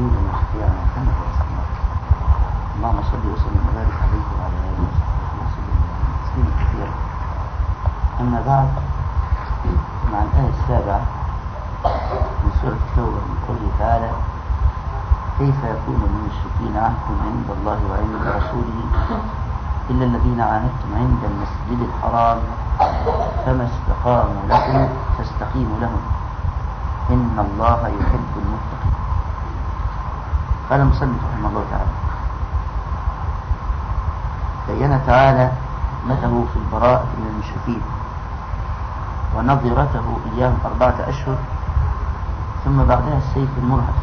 موجودا وشفيعنا محمد رسول الله اللهم صل وسلم وبارك عليه وعلى اله وصحبه وسلم تسليما كثيرا اما بعد مع الايه السابعه من سوره التوبه من قوله تعالى كيف يكون للمشركين عهد عند الله وعند رسوله إلا الذين عاهدتم عند المسجد الحرام فما استقاموا لكم فاستقيموا لهم إن الله يحب المتقين قال المصنف رحمه الله تعالى بين تعالى حكمته في البراءة من المشركين ونظرته إياهم أربعة أشهر ثم بعدها السيف المرهف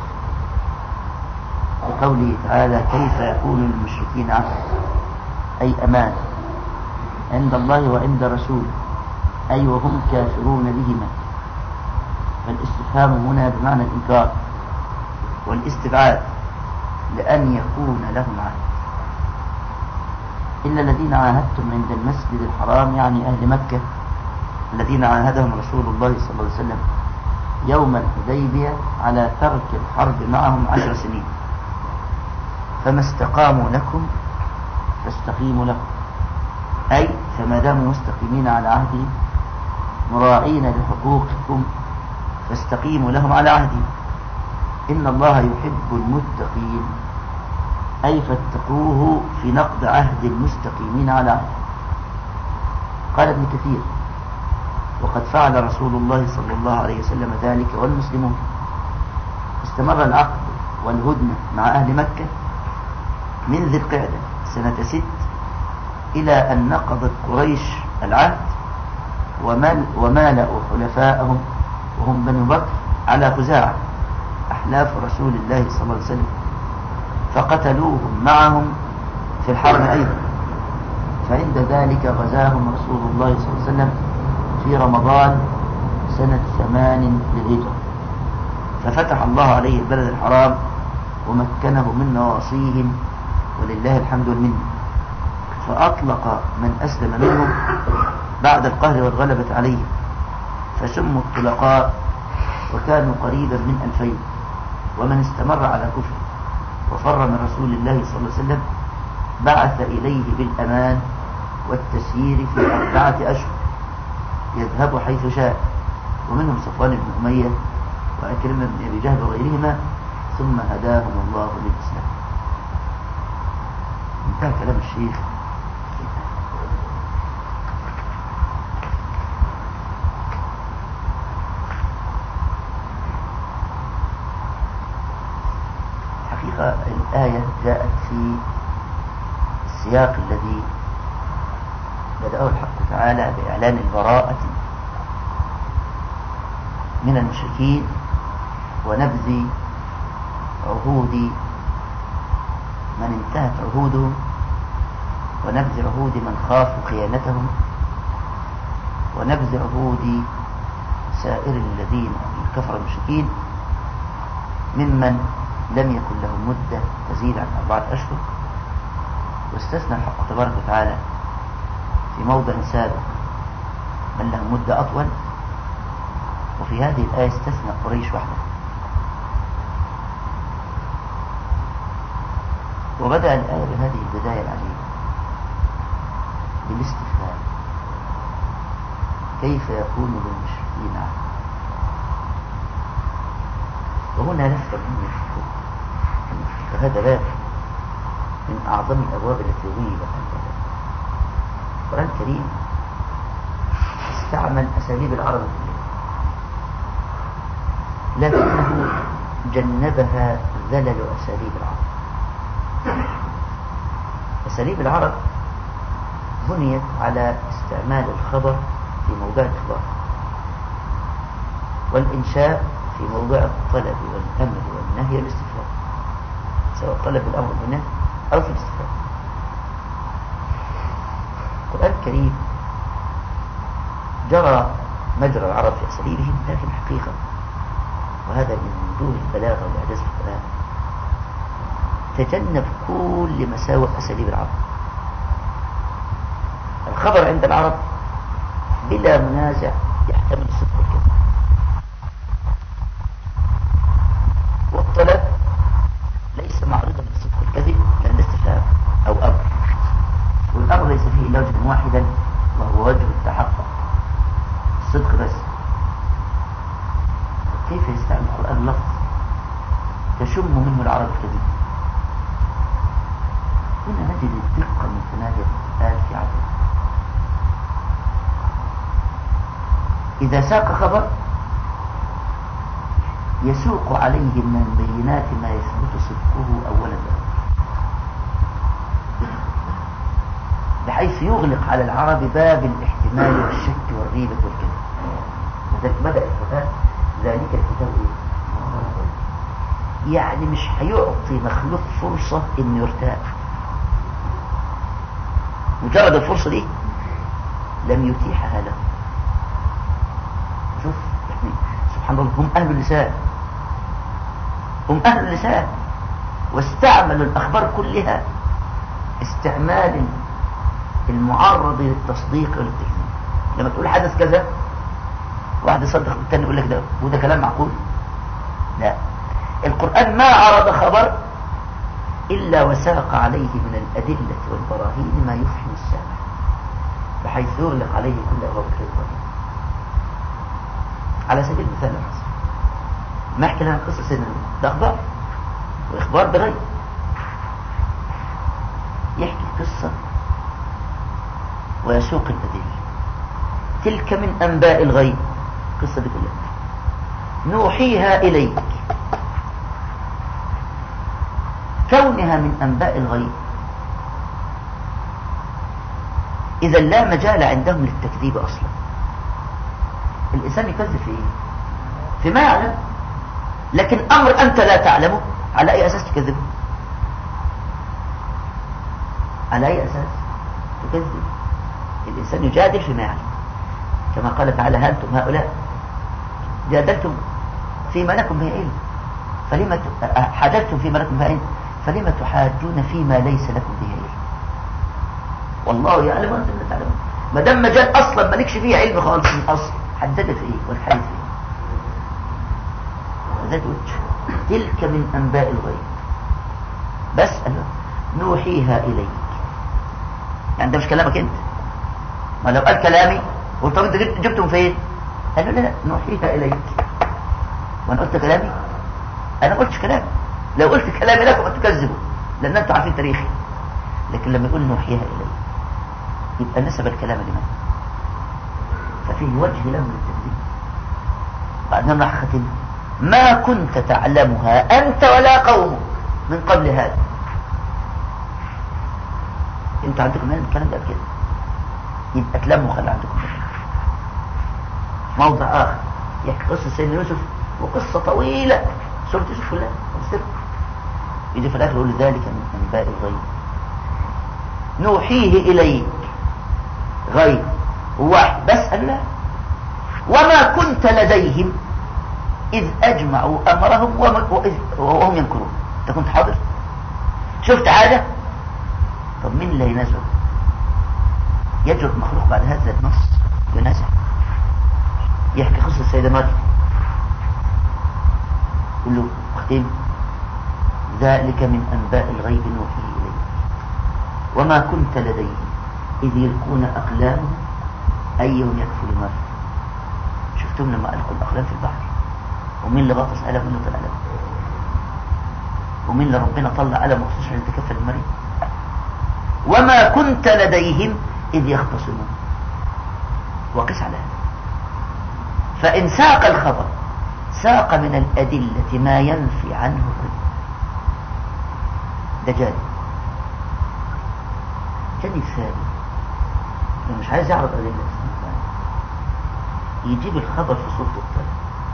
بقوله تعالى كيف يكون للمشركين عهد أي أمان عند الله وعند رسوله أي وهم كافرون بهما فالاستفهام هنا بمعنى الإنكار والاستبعاد لأن يكون لهم عهد إلا الذين عاهدتم عند المسجد الحرام يعني أهل مكة الذين عاهدهم رسول الله صلى الله عليه وسلم يوم الحديبية على ترك الحرب معهم عشر سنين فما استقاموا لكم فاستقيموا لهم أي فما داموا مستقيمين على عهده مراعين لحقوقكم فاستقيموا لهم على عهده إن الله يحب المتقين أي فاتقوه في نقض عهد المستقيمين على عهده قال ابن كثير وقد فعل رسول الله صلى الله عليه وسلم ذلك والمسلمون استمر العقد والهدنة مع أهل مكة من ذي القعدة سنة ست إلى أن نقضت قريش العهد ومال ومالأوا حلفاءهم وهم بنو بكر على خزاعة أحلاف رسول الله صلى الله عليه وسلم فقتلوهم معهم في الحرم أيضا فعند ذلك غزاهم رسول الله صلى الله عليه وسلم في رمضان سنة ثمان للهجرة ففتح الله عليه البلد الحرام ومكنه من نواصيهم ولله الحمد والمنه فأطلق من أسلم منهم بعد القهر والغلبة عليهم فسموا الطلقاء وكانوا قريبا من ألفين ومن استمر على كفره وفر من رسول الله صلى الله عليه وسلم بعث إليه بالأمان والتسيير في أربعة أشهر يذهب حيث شاء ومنهم صفوان بن أمية وأكرم بن أبي جهل وغيرهما ثم هداهم الله للإسلام انتهى كلام الشيخ حقيقة الآية جاءت في السياق الذي بدأه الحق تعالى بإعلان البراءة من المشركين ونبذ عهود من انتهت عهوده ونبذ عهود من خافوا خيانتهم ونبذ عهود سائر الذين كفر المشركين ممن لم يكن لهم مدة تزيد عن أربعة أشهر واستثنى الحق تبارك وتعالى في موضع سابق من لهم مدة أطول وفي هذه الآية استثنى قريش وحدها وبدأ الآية بهذه البداية العجيبة بالاستفهام كيف يكون للمشركين عهد وهنا نفهم من الحكم فهذا باب من أعظم الأبواب التي غيبت عن الأدب القرآن الكريم استعمل أساليب العرب كلها لكنه جنبها ذلل أساليب العرب أساليب العرب بنيت على استعمال الخبر في موضع الإخبار والإنشاء في موضع الطلب والأمر والنهي والاستفهام سواء طلب الأمر والنهي أو في الاستفهام القرآن الكريم جرى مجرى العرب في أساليبهم لكن حقيقة وهذا من وجوه البلاغة والإعجاز في القرآن تجنب كل مساوئ أساليب العرب الخبر عند العرب بلا منازع يحتمل الصدق والكذب والطلب كيف يستعمل القرآن لفظ تشم منه العرب الكذب هنا نجد الدقة المتناهية الآن في عدد إذا ساق خبر يسوق عليه من البينات ما يثبت صدقه أولا بحيث يغلق على العرب باب الاحتمال والشك والريبة والكذب وذلك بدأ الكتاب ذلك الكتاب إيه؟ يعني مش هيعطي مخلوق فرصة انه يرتاح مجرد الفرصة دي لم يتيحها له شوف يعني سبحان الله هم أهل اللسان هم أهل اللسان واستعملوا الأخبار كلها استعمال المعرض للتصديق والتكذيب لما تقول حدث كذا واحد يصدق والتاني يقول لك ده وده كلام معقول لا القرآن ما عرض خبر إلا وساق عليه من الأدلة والبراهين ما يفهم السامع بحيث يغلق عليه كل أبواب الكذب على سبيل المثال الحصر ما احكي لنا قصة سيدنا ده أخبار وإخبار بغير يحكي القصة ويسوق الأدلة تلك من أنباء الغيب قصة دي كلها نوحيها إليك كونها من أنباء الغيب إذا لا مجال عندهم للتكذيب أصلا الإنسان يكذب في إيه فيما يعلم لكن أمر أنت لا تعلمه على أي أساس تكذبه على أي أساس تكذب الإنسان يجادل فيما يعلم كما قال تعالى أنتم هؤلاء جادلتم فيما لكم به علم فلما حاجلتم فيما لكم به علم فلما تحاجون فيما ليس لكم به علم والله يعلم وانتم لا تعلمون ما دام مجال اصلا مالكش فيه علم خالص من اصل حددت في ايه والحديث في ايه تلك من انباء الغيب بس نوحيها اليك يعني ده مش كلامك انت ما لو قال كلامي قلت طب انت جبتم فين قال له لا لا نوحيها اليك وانا قلت كلامي انا ما قلتش كلامي لو قلت كلامي لكم ان تكذبوا لان انتم عارفين تاريخي لكن لما يقول نوحيها اليك يبقى نسب الكلام لمن ففيه وجه له للتكذيب بعدين راح ختم ما كنت تعلمها انت ولا قومك من قبل هذا انتوا عندكم علم الكلام ده كده يبقى تلموا خلي عندكم موضع اخر يحكي قصه سيدنا يوسف وقصه طويله سوره يوسف كلها سر يجي في الاخر يقول ذلك من انباء الغيب نوحيه اليك غيب واحد بس قال لا وما كنت لديهم إذ أجمعوا أمرهم وهم ينكرون أنت كنت حاضر شفت حاجة طب مين اللي ينازل يجرؤ مخلوق بعد هذا النص ينازع يحكي قصة السيدة مريم يقول له اختم ذلك من أنباء الغيب نوحيه إليه وما كنت لديهم إذ يلقون أقلامهم أيهم يكفل مريم شفتم لما ألقوا الأقلام في البحر ومين اللي غطس قلم ومين اللي طلع قلم ومين اللي ربنا طلع قلم مخصوص عشان يتكفل المريم وما كنت لديهم إذ يختصمون وقس على هذا فإن ساق الخبر ساق من الأدلة ما ينفي عنه الرد ده جانب جانب ثاني لو مش عايز يعرض أدلة يجيب الخبر في صورة الطلب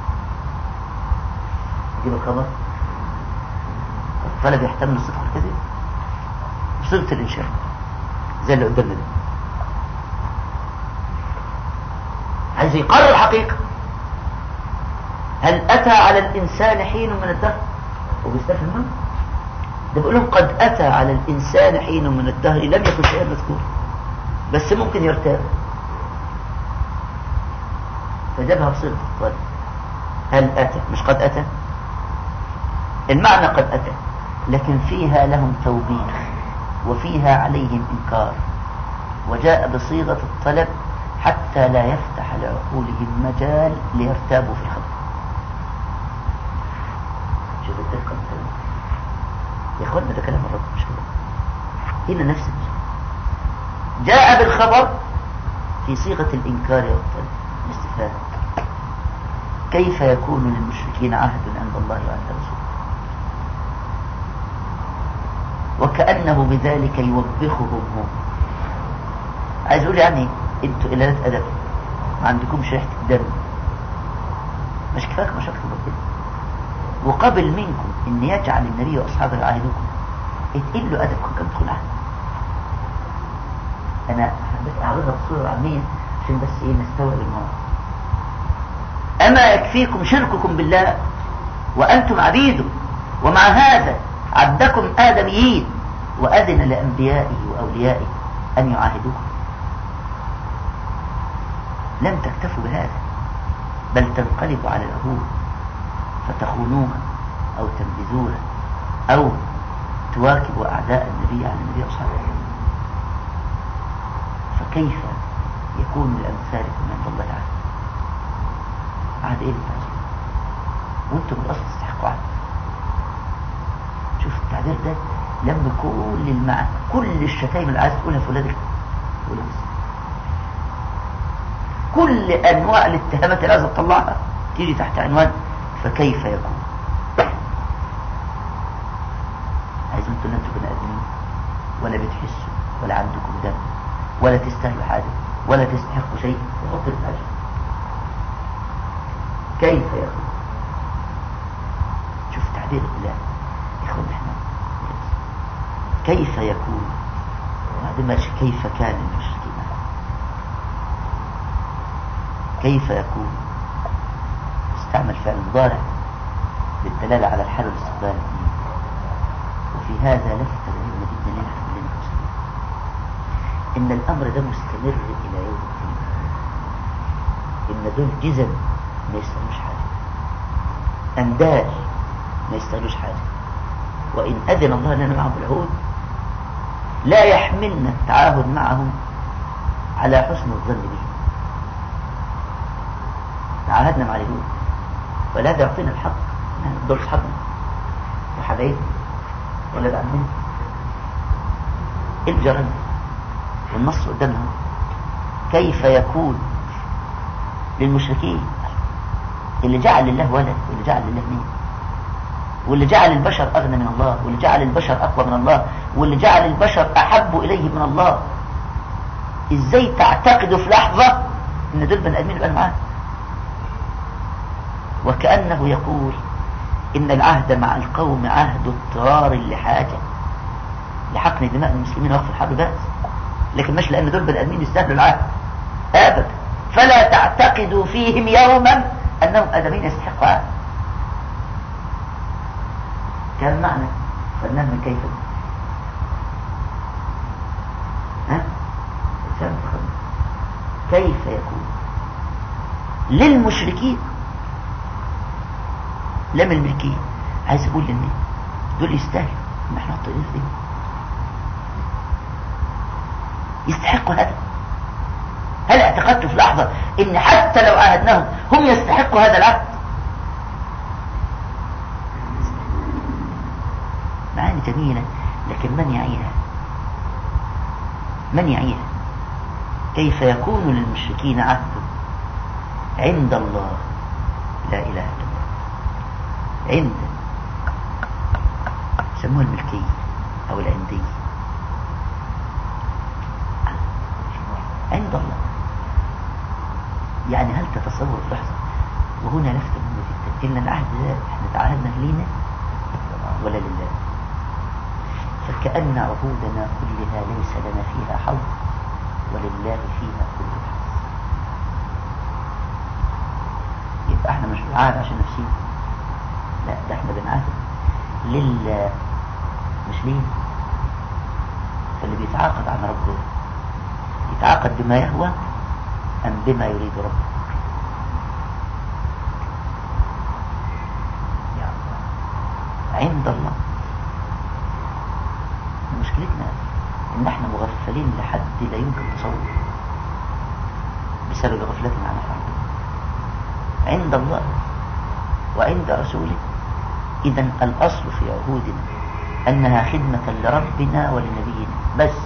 يجيب الخبر الطلب يحتمل الصدق الكذب بصيغة الإنشاء زي اللي قدامنا ده عايز يقرر الحقيقة هل أتى على الإنسان حين من الدهر وبيستفهم منه ده بيقول لهم قد أتى على الإنسان حين من الدهر لم يكن شيئا مذكور بس ممكن يرتاب فجابها بصيغة الطالب هل أتى مش قد أتى المعنى قد أتى لكن فيها لهم توبيخ وفيها عليهم إنكار وجاء بصيغة الطلب حتى لا يفتح لعقولهم مجال ليرتابوا في الخبر يا اخوانا ده كلام الرب مش كده هنا نفس الشيء جاء بالخبر في صيغة الإنكار والطلب الاستفهام كيف يكون للمشركين عهد عند الله وعند رسوله وكأنه بذلك يوبخهم هم عايز اقول يعني انتوا قلالات ادب ما عندكمش ريحه الدم مش كفاك مشاكل ربنا وقبل منكم ان يجعل النبي واصحابه يعاهدوكم اتقل له ادبكم كم تدخل عهد انا حبيت اعرضها بصوره عاميه عشان بس ايه نستوعب الموضوع اما يكفيكم شرككم بالله وانتم عبيده ومع هذا عبدكم ادميين واذن لانبيائه واوليائه ان يعاهدوكم لم تكتفوا بهذا بل تنقلبوا على العهود فتخونوها أو تنبذوها أو تواكبوا أعداء النبي على النبي وصحبه فكيف يكون لأمثالكم عند الله عهد عهد إيه اللي وانتم بالأصل تستحقوا عهد شوف التعبير ده لم كل المعنى كل الشتايم اللي عايز تقولها في ولادك تقولها بس كل أنواع الاتهامات اللي عايز تطلعها تيجي تحت عنوان فكيف يكون عايز انتوا انتوا بني ادمين ولا بتحسوا ولا عندكم دم ولا تستاهلوا حاجه ولا تستحقوا شيء وحط الحاجه كيف يكون شوف تعبير الله اخوان احنا كيف يكون بعد ما كيف كان المشركين كيف يكون استعمل فعل مضارع للدلالة على الحال والاستقبال وفي هذا لفتة مهمة جدا لنا كلنا كمسلمين إن الأمر ده مستمر إلى يوم الدين إن دول جزم ما يستاهلوش حاجة أندال ما يستاهلوش حاجة وإن أذن الله لنا معهم العهود لا يحملنا التعاهد معهم على حسن الظن بهم تعاهدنا مع اليهود ولهذا يعطينا الحق دول اصحابنا وحبايبنا ولاد عمنا الجرم والنص قدامنا كيف يكون للمشركين اللي جعل لله ولد واللي جعل لله مين واللي جعل البشر أغنى من الله واللي جعل البشر أقوى من الله واللي جعل البشر أحب إليه من الله إزاي تعتقدوا في لحظة إن دول بني آدمين يبقى معاه وكأنه يقول إن العهد مع القوم عهد اضطرار لحاجة لحقن دماء المسلمين وقف الحرب بأس لكن مش لأن دول بني آدمين يستاهلوا العهد أبدا فلا تعتقدوا فيهم يوما أنهم آدمين يستحقوا عهد كان معنى فنان من كيف ها كيف يكون للمشركين لم الملكية عايز اقول ان دول يستاهلوا ان احنا نحط ايدينا يستحقوا هذا هل اعتقدت في لحظة ان حتى لو عاهدناهم هم يستحقوا هذا العهد معاني جميلة لكن من يعيها من يعيها كيف يكون للمشركين عهد عند الله لا إله إلا الله عند يسموها الملكية أو العندية عند الله يعني هل تتصور في لحظة وهنا لفتة مهمة جدا إن العهد ده احنا تعاهدنا لينا ولا لله فكأن عهودنا كلها ليس لنا فيها حظ ولله فيها كل حظ يبقى احنا مش بنعاهد عشان نفسينا لا ده احنا بنعاهد لله مش لينا فاللي بيتعاقد عن ربه يتعاقد بما يهوى أم بما يريد ربه يا الله عند الله مشكلتنا ان احنا مغفلين لحد لا يمكن تصور بسبب غفلتنا عن ربنا عند الله وعند رسوله اذا الاصل في عهودنا أنها خدمة لربنا ولنبينا بس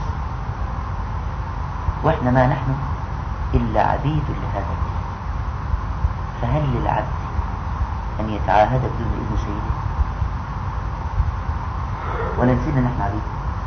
وإحنا ما نحن إلا عبيد لهذا الدين فهل للعبد أن يتعاهد بدون إذن سيده ونسينا نحن عبيد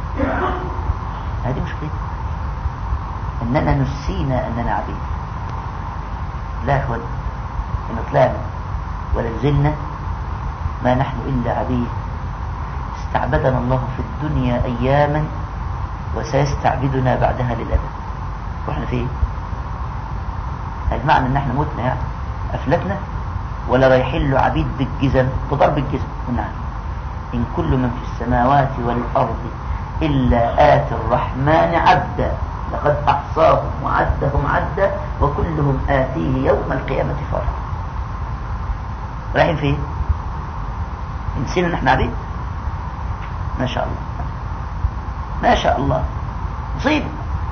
هذه مشكلة أننا نسينا أننا عبيد لا يا أخوان إن طلعنا ولا نزلنا ما نحن إلا عبيد استعبدنا الله في الدنيا أياما وسيستعبدنا بعدها للأبد وإحنا فين المعنى ان احنا متنا يعني افلتنا ولا رايحين له عبيد بالجزم بضرب الجزم نعم ان كل من في السماوات والارض الا اتي الرحمن عبدا لقد احصاهم وعدهم عدا وكلهم اتيه يوم القيامه فردا رايحين فين نسينا ان احنا عبيد ما شاء الله ما شاء الله مصيبه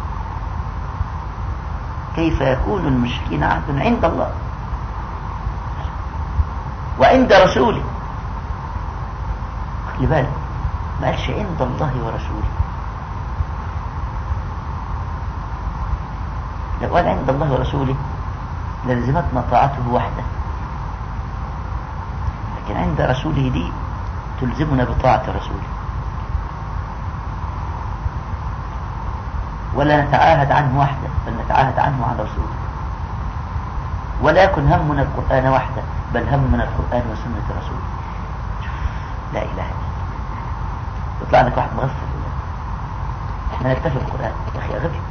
كيف يكون المشركين عهد عند الله وعند رسوله خلي بالك ما قالش عند الله ورسوله لو قال عند الله ورسوله للزمتنا طاعته وحده لكن عند رسوله دي تلزمنا بطاعة رسوله ولا نتعاهد عنه وحده بل نتعاهد عنه عن رسوله ولا يكن همنا القرآن وحده بل همنا القرآن وسنة رسوله لا إله إلا الله يطلع لك واحد مغفل احنا نكتفي بالقرآن يا أخي أغفل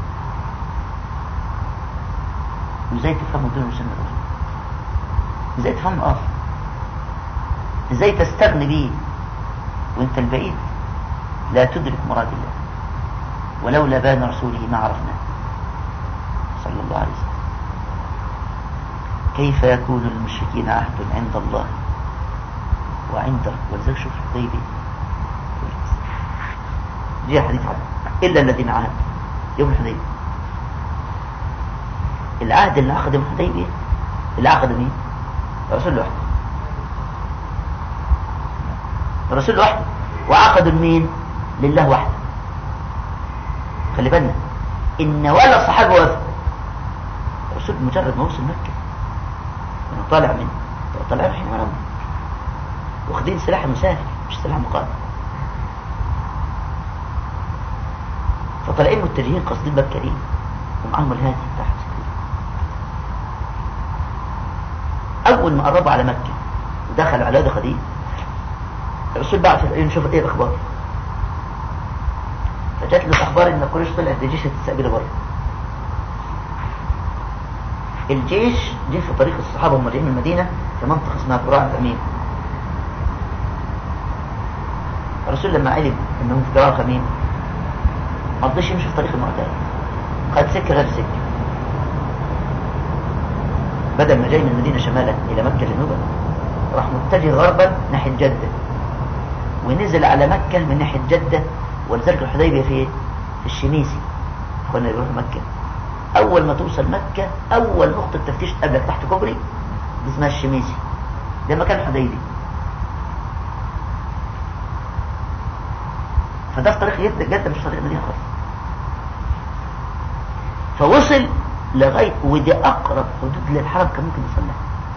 وازاي تفهموا دون سنة الرسول ازاي تفهموا أصلا ازاي تستغني بيه وانت البعيد لا تدرك مراد الله ولولا بان رسوله ما عرفناه صلى الله عليه وسلم كيف يكون للمشركين عهد عند الله وعند ولذلك شوف الحديبية جاء حديث عنه إلا الذين عاهدوا يوم الحديبية العهد اللي عقد يوم الحديبية اللي عقد مين؟ الرسول لوحده الرسول لوحده وعقد مين؟ لله وحده خلي بالنا ان ولا صحابه وافق الرسول مجرد ما وصل مكه انا طالع من طالع رايحين ورا واخدين سلاح مسافر مش سلاح مقاتل فطالعين متجهين قاصدين مكه دي ومعاهم الهادي تحت اول ما قربوا على مكه ودخلوا على وادي خديجه الرسول بعت نشوف ايه الاخبار فجات له اخبار ان قريش طلعت بجيش هتستقبله بره الجيش جه في طريق الصحابه وهم جايين من المدينه في منطقه اسمها قراع الامين الرسول لما علم انهم في قراع الامين ما رضيش يمشي في طريق المعتاد خد سكه غير سكه بدل ما جاي من المدينه شمالا الى مكه جنوبا راح متجه غربا ناحيه جده ونزل على مكه من ناحيه جده ولذلك الحديبية في في الشميسي اخوانا يروحوا مكة اول ما توصل مكة اول نقطة تفتيش قبلك تحت كوبري دي اسمها الشميسي ده مكان حديبي فده في طريق جدة جدة مش طريق مدينة خالص فوصل لغاية ودي اقرب حدود للحرم كان ممكن يوصل لها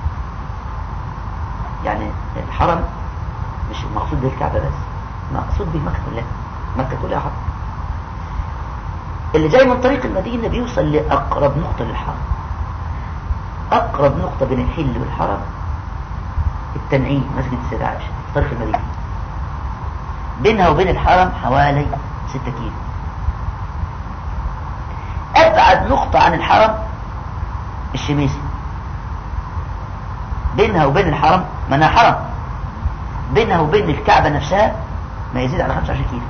يعني الحرم مش المقصود به الكعبة بس مقصود به مكة كلها مكة كلها حرم اللي جاي من طريق المدينة بيوصل لأقرب نقطة للحرم أقرب نقطة بين الحل والحرم التنعيم مسجد السيدة عائشة في طريق المدينة بينها وبين الحرم حوالي 6 كيلو أبعد نقطة عن الحرم الشميسي بينها وبين الحرم ما أنا حرم بينها وبين الكعبة نفسها ما يزيد على 25 كيلو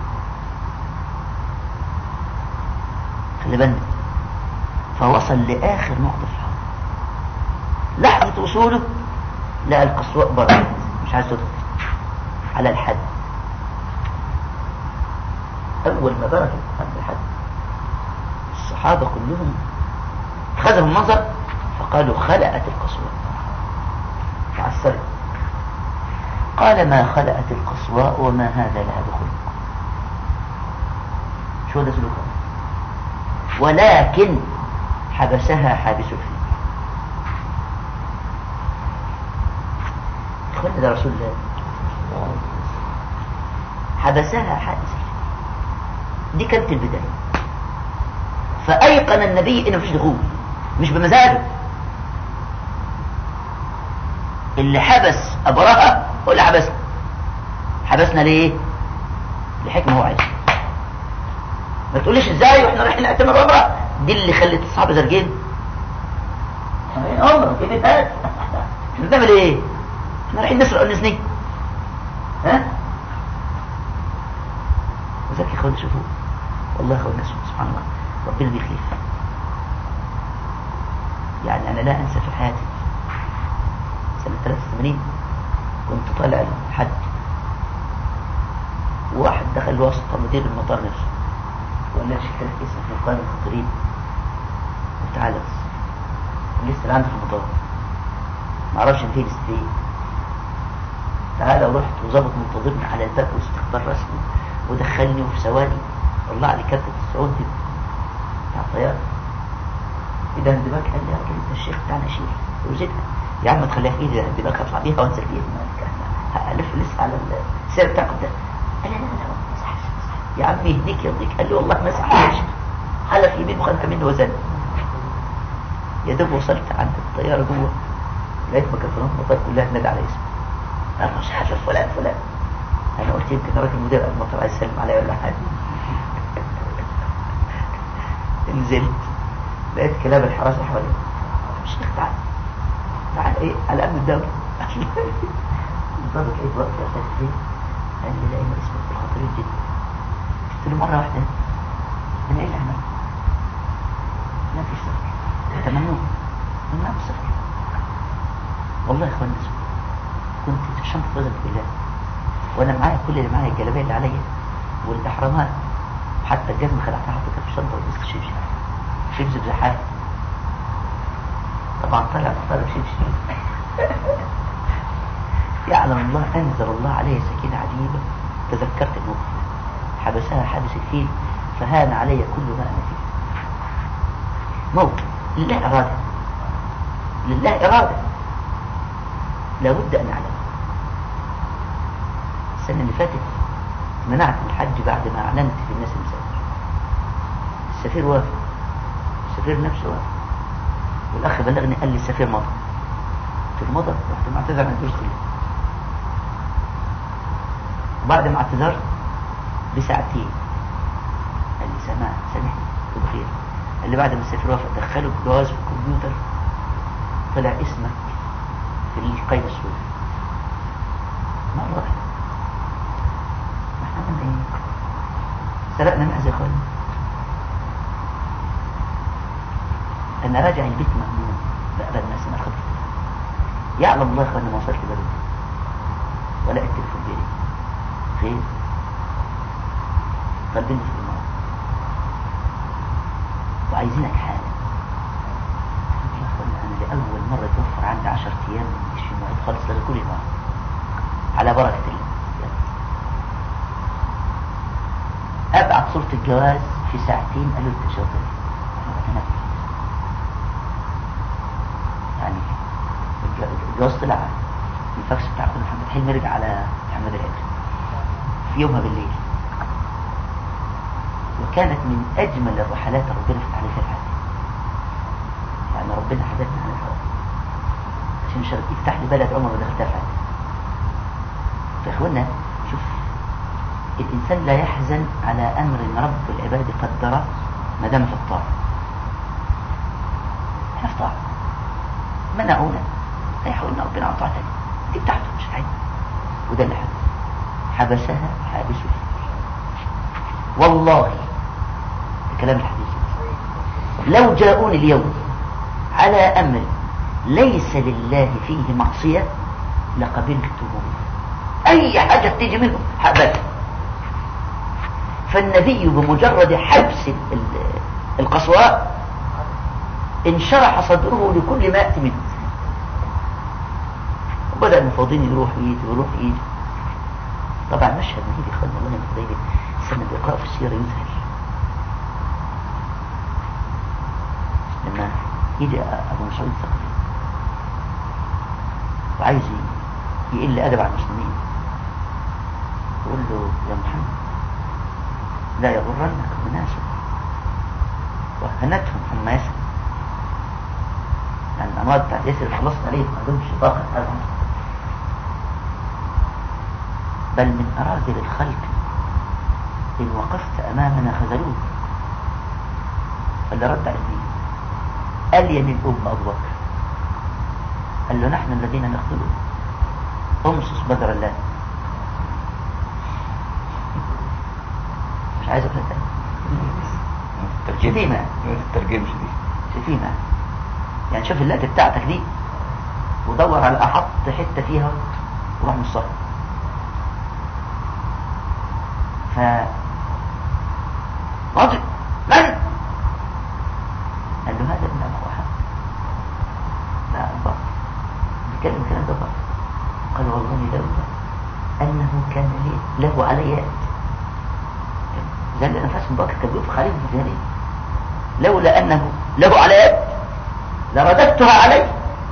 خلي بالك فوصل لآخر نقطة في الحرم لحظة وصوله لقى القصواء بره مش عايز تدخل على الحد أول ما درك عند الحد الصحابة كلهم خذوا النظر فقالوا خلأت القصواء تعسرت قال ما خلأت القصواء وما هذا لها بخلق مش هو ده سلوكها ولكن حبسها حابس الفيل اخوانا ده رسول الله حبسها حابس الفيل دي كانت البداية فأيقن النبي إنه مفيش دخول مش بمزاجه اللي حبس أبرهة هو اللي حبسنا حبسنا ليه لحكمة هو عايزها ما تقوليش ازاي واحنا رايحين نعتمر عمره دي اللي خلت الصحابه زرقين عمره كيف فات احنا بنعمل ايه احنا رايحين نسرق ونسني ها وذلك يا اخوانا شوفوا والله يا اخوانا سبحان الله ربنا بيخلف يعني انا لا انسى في حياتي سنة 83 كنت طالع الحج وواحد دخل واسطة مدير المطار نفسه وقال لي شكلك اسمك من قائمة الخطرين وتعالى بس لسه اللي عندي في المطار ما اعرفش انت لسه ايه تعالى ورحت وظبط منتظرني على الباب واستقبال رسمي ودخلني وفي ثواني طلع لي كارت الصعود بتاع الطيارة ايه ده اندباك قال لي يا راجل انت الشيخ بتاعنا شيخ وزيدها يا عم تخليها في ايدي اندباك اطلع بيها وانزل بيها هلف لسه على السير بتاعكم ده قال لا لا لا مسح يا عم يهديك يرضيك قال لي والله مسح يا شيخ حلف يمين وخدت منه وزن يا دوب وصلت عند الطيارة جوه لقيت ميكروفونات المطار كلها تنادي على اسمي انا مش حاجة فلان فلان انا قلت يمكن راجل مدير المطار عايز يسلم عليا ولا حاجة نزلت لقيت كلاب الحراسة حوالي الشيخ تعال تعال ايه على امن الدولة الضابط لقيت وقت يا فيه قال لي لا اسمك في الخطير جدا قلت له مرة واحدة انا ايه اللي عملت لا في سفر انت ممنوع ممنوع السفر والله يا اخوان كنت في الشنطة وزن بالله وانا معايا كل اللي معايا الجلابيه اللي عليا والاحرامات حتى الجزمه خلعتها حطيتها في الشنطه ولبست شبشب شبشب زحاف طبعا طلع طلع شبشب يعلم الله انزل الله عليه سكينه عجيبه تذكرت الموقف حبسها حبس الفيل فهان علي كل ما انا فيه موقف لله اراده لله اراده لابد ان اعلم السنة اللي فاتت منعت الحج بعد ما أعلنت في الناس المسافر السفير وافق السفير نفسه وافق والأخ بلغني قال لي السفير مضى قلت له مضى رحت معتذر عن الدروس كلها وبعد ما اعتذرت بساعتين قال لي سمع سامحني بخير قال لي بعد ما السفير وافق دخله الجواز في الكمبيوتر طلع اسمك في القيد السوري مرة واحدة عملنا ايه سرقنا معز يا اخواني انا راجع البيت مأمون بقبل ما اسمع الخبر يعلم الله يا اخواني ما وصلت بلد ولا التليفون بيري فين طالبين في المرض وعايزينك حالا يا اخواني انا لاول مره توفر عندي 10 ايام مش في المواعيد خالص لغا كل المواعيد على بركه الله ابعت صورة الجواز في ساعتين قالوا التشغل انا بتنفس يعني الجواز طلع الفاكس بتاع اخونا محمد حلمي رجع على محمد الهادي في يومها بالليل وكانت من اجمل الرحلات اللي ربنا فتح عليها في يعني ربنا حببنا على الحوار عشان شرط يفتح لي بلد عمر ما دخلتها في حياتي فاخوانا شوف الإنسان لا يحزن على أمر رب العباد قدره ما دام في الطاعة احنا في طاعة منعونا هيحاولنا ربنا عن طاعة دي بتاعته مش عادي وده اللي حدث حبسها حابسه والله الكلام الحديث لو جاءوني اليوم على أمر ليس لله فيه معصية لقبلتهم أي حاجة تيجي منهم هقبلها فالنبي بمجرد حبس القصواء انشرح صدره لكل ما يأتي منه وبدأ المفاوضين يروح ويجي ويروح ويجي طبعا مشهد مهيب يا اخوانا والله يا متضايق السنة بيقرأ في السيرة يذهل لما يجي ابو مسعود الثقفي وعايز يقل ادب على المسلمين يقول له يا محمد لا يغرنك اناس وهنتهم ثم يسر يعني الامراض بتاعت يسر خلصت عليه ما عندهمش طاقه ابدا بل من اراذل الخلق ان وقفت امامنا خذلوك اللي رد على الدين الين الام ابو بكر قال له نحن الذين نقتله امصص بدر الله مش عايز اقول شتيمة ترجمش دي شتيمة يعني شوف اللقطة بتاعتك دي ودور على احط حتة فيها وروح نصها ف راجل من قال له هذا ابن ابو احد لا ابو بيتكلم كلام ده بقى قال والله لولا انه كان لي له علي يد زي نفس بكر كان بيقول في خليفه الجاهليه لولا انه له على يد لرددتها عليه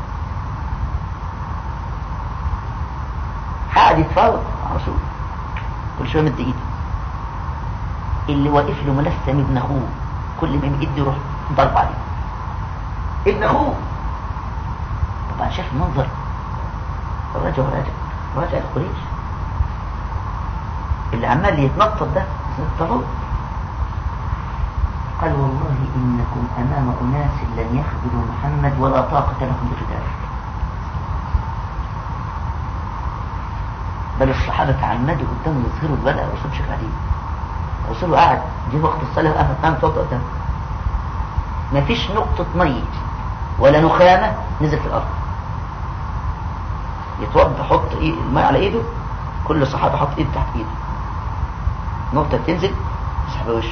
قاعد يتفاوض مع رسول كل شويه مد ايده اللي واقف له ملثم ابن اخوه كل ما يمد يروح ضرب عليه ابن اخوه طبعا شاف المنظر الرجل راجع راجع لقريش اللي عمال يتنطط ده الطاغوت قال والله إنكم أمام أناس لن يخذلوا محمد ولا طاقة لكم بذلك بل الصحابة تعمدوا قدامه يظهروا البلاء الرسول شكل عليه الرسول قاعد جه وقت الصلاة وقام قام توضأ قدامه ما فيش نقطة مية ولا نخامة نزل في الأرض يتوضى حط إيه الماء على إيده كل صحابة حط إيده تحت إيده نقطة تنزل يمسح بوشه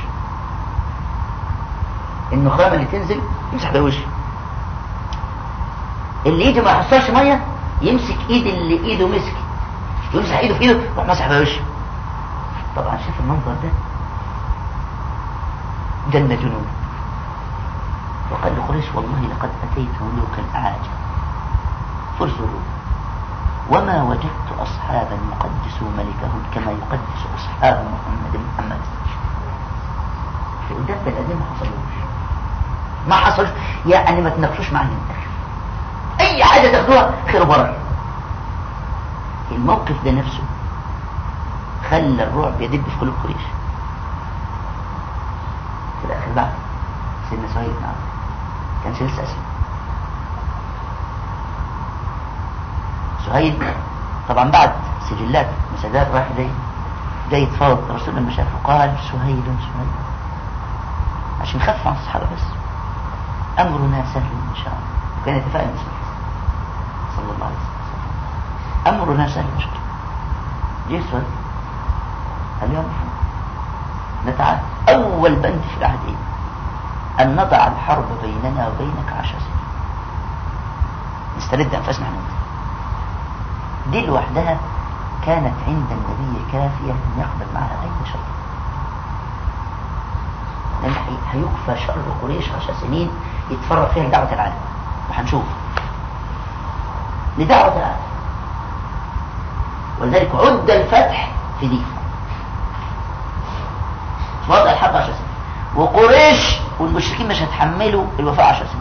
النخامة اللي تنزل يمسح بوشه اللي ايده ما يحصلش مية يمسك ايد اللي ايده مسك يمسح ايده في ايده يروح مسح بوشه طبعا شاف المنظر ده جن جنون وقال لقريش والله لقد اتيت ملوك الاعاجم فارزقوا وما وجدت أصحابا يقدسوا ملكهم كما يقدس أصحاب محمد محمد قدام بني آدمين ما حصلوش ما حصلش يعني ما تناقشوش معايا أي حاجة تاخدوها خير وبركة الموقف ده نفسه خلى الرعب يدب في قلوب قريش في الآخر بعد سيدنا سهيل نعم كان لسه أسلم سهيل طبعا بعد سجلات مساجات راح جاي جاي يتفاوض الرسول لما شافه قال سهيل سهيل عشان خف عن الصحابة بس أمرنا سهل إن شاء الله وكان يتفائل باسم صلى الله عليه وسلم أمرنا سهل إن شاء الله جه سهيل قال يا محمد نتعاد أول بند في العهدين أن نضع الحرب بيننا وبينك عشر سنين نسترد أنفسنا احنا دي لوحدها كانت عند النبي كافية أن يقبل معها أي شر لأن هيكفى شر قريش عشر سنين يتفرق فيها لدعوة العالم وهنشوف لدعوة العالم ولذلك عد الفتح في دي وضع الحرب عشر سنين وقريش والمشركين مش هتحملوا الوفاء عشر سنين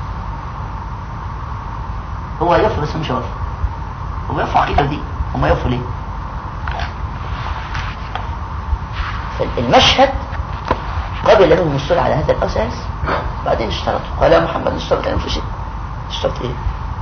هو يوفى بس مش هيوفى هو يوفى عقيدة دي هم يوفوا ليه فالمشهد قبل منهم الصلح على هذا الأساس بعدين اشترطوا قال يا محمد اشترط أنفسي اشترط ايه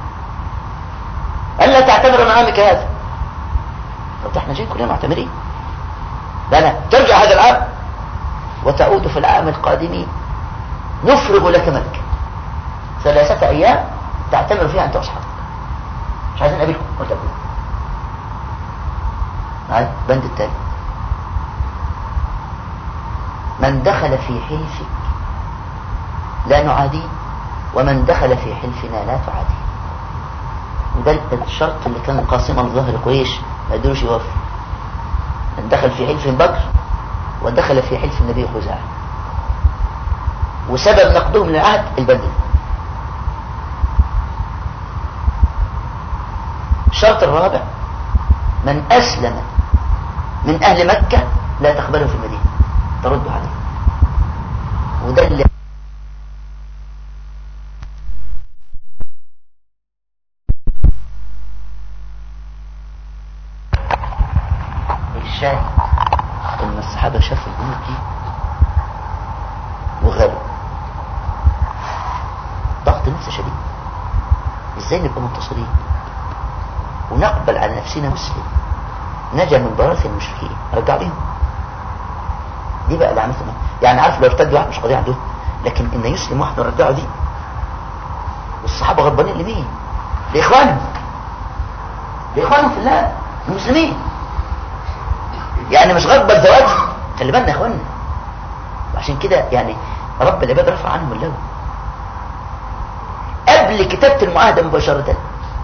ألا تعتبر معامك هذا طب احنا جايين كلنا معتمرين لا لا ترجع هذا العام وتعود في العام القادم نفرغ لك ملك ثلاثة أيام تعتمر فيها أنت وأصحابك مش عايزين نقابلكم وتقابلكم معايا بند التالي من دخل في حلفك لا نعاديه ومن دخل في حلفنا لا تعاديه وده الشرط اللي كان قاسما ظهر قريش ما يقدروش يوفوا من دخل في حلف بكر ودخل في حلف النبي خزاعه وسبب نقدهم للعهد البدل الشرط الرابع من أسلم من أهل مكة لا تقبله في المدينة ترد عليه وده اللي الشاهد ان الصحابة شافوا البنود دي وغلوا ضغط نفس شديد ازاي نبقى منتصرين ونقبل على نفسنا مسلم نجا من براثن المشركين رجع لهم دي بقى اللي عملتنا يعني عارف لو ارتد واحد مش قضية عنده لكن ان يسلم واحد ونرجعه دي والصحابة غضبانين لمين لاخوانهم لاخوانهم في الله المسلمين يعني مش غضب الزواج خلي بالنا يا اخوانا وعشان كده يعني رب العباد رفع عنهم اللوم قبل كتابة المعاهدة مباشرة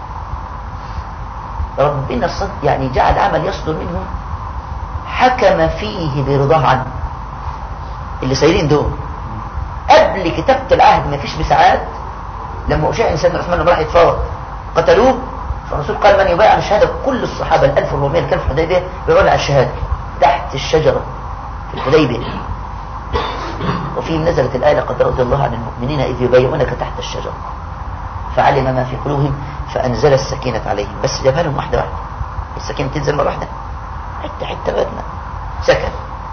ربنا صد يعني جعل عمل يصدر منهم حكم فيه برضاه عنه اللي سايرين دول قبل كتابة العهد ما فيش بساعات لما أشاع إنسان عثمان راح يتفاوض قتلوه فالرسول قال من يبايع على الشهادة كل الصحابة ال 1400 اللي كانوا في الحديبية بيقولوا على الشهادة تحت الشجرة في الحديبية وفيهم نزلت الآية لقد رضي الله عن المؤمنين إذ يبايعونك تحت الشجرة فعلم ما في قلوبهم فأنزل السكينة عليهم بس جابها لهم واحدة واحدة السكينة تنزل مرة واحدة حتة حتة بدنا سكن